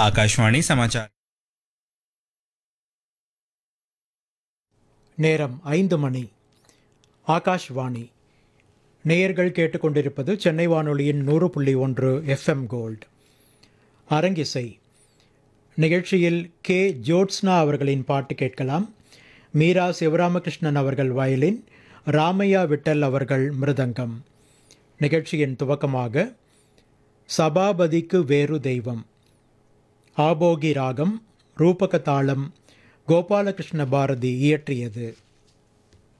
आकाशवाणी समाचार நேரம் ஐந்து மணி ஆகாஷ்வாணி நேயர்கள் கேட்டுக்கொண்டிருப்பது சென்னை வானொலியின் நூறு புள்ளி ஒன்று எஃப்எம் கோல்ட் அரங்கிசை நிகழ்ச்சியில் கே ஜோட்ஸ்னா அவர்களின் பாட்டு கேட்கலாம் மீரா சிவராமகிருஷ்ணன் அவர்கள் வயலின் ராமையா விட்டல் அவர்கள் மிருதங்கம் நிகழ்ச்சியின் துவக்கமாக சபாபதிக்கு வேறு தெய்வம் ஆபோகி ராகம் ரூபக தாளம் கோபாலகிருஷ்ண பாரதி இயற்றியது